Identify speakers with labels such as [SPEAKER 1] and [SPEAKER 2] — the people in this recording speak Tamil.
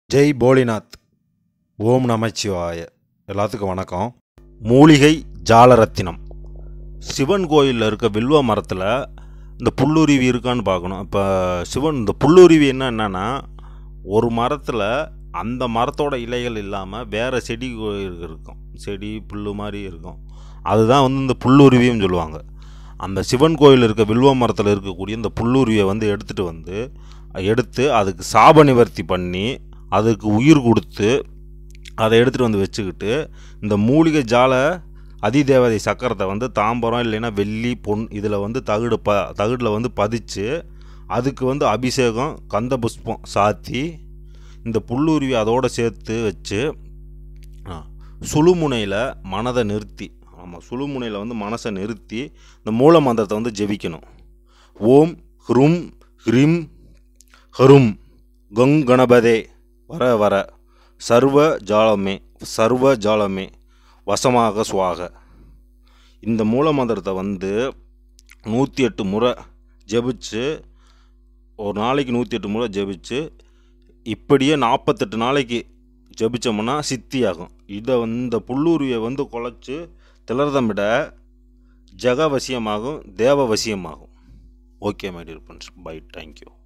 [SPEAKER 1] ஜெய் போலிநாத் ஓம் நமச்சிவாய எல்லாத்துக்கும் வணக்கம் மூலிகை ஜாலரத்தினம் சிவன் கோயிலில் இருக்க வில்வ மரத்தில் இந்த புல்லுருவி இருக்கான்னு பார்க்கணும் இப்போ சிவன் இந்த புல்லுருவி என்ன என்னன்னா ஒரு மரத்தில் அந்த மரத்தோட இலைகள் இல்லாமல் வேறு செடி கொ- இருக்கும் செடி புல் மாதிரி இருக்கும் அதுதான் வந்து இந்த புல்லுருவியும் சொல்லுவாங்க அந்த சிவன் கோயில் இருக்க வில்வ மரத்தில் இருக்கக்கூடிய இந்த புல்லுருவியை வந்து எடுத்துகிட்டு வந்து எடுத்து அதுக்கு சாப நிவர்த்தி பண்ணி அதுக்கு உயிர் கொடுத்து அதை எடுத்துகிட்டு வந்து வச்சுக்கிட்டு இந்த மூலிகை ஜால அதிதேவதை சக்கரத்தை வந்து தாம்பரம் இல்லைன்னா வெள்ளி பொன் இதில் வந்து தகுடு ப தகுடில் வந்து பதிச்சு அதுக்கு வந்து அபிஷேகம் கந்த புஷ்பம் சாத்தி இந்த புல்லுருவி அதோடு சேர்த்து வச்சு ஆ, சுழுமுனையில் மனதை நிறுத்தி ஆமாம் சுழுமுனையில் வந்து மனசை நிறுத்தி இந்த மூல மந்திரத்தை வந்து ஜெபிக்கணும் ஓம் ஹ்ரும் ஹ்ரீம் ஹரும் கங் கணபதே வர வர சர்வ ஜாலமே சர்வ ஜாலமே வசமாக சுவாக இந்த மூல மந்திரத்தை வந்து நூற்றி எட்டு முறை ஜெபிச்சு ஒரு நாளைக்கு நூற்றி எட்டு முறை ஜெபிச்சு இப்படியே நாற்பத்தெட்டு நாளைக்கு ஜெபிச்சோம்னா சித்தியாகும் இதை வந்து இந்த புல்லூரியை வந்து குழச்சி திளறதம் விட ஜெகவசியமாகும் தேவவசியமாகும் okay my dear friends bye thank you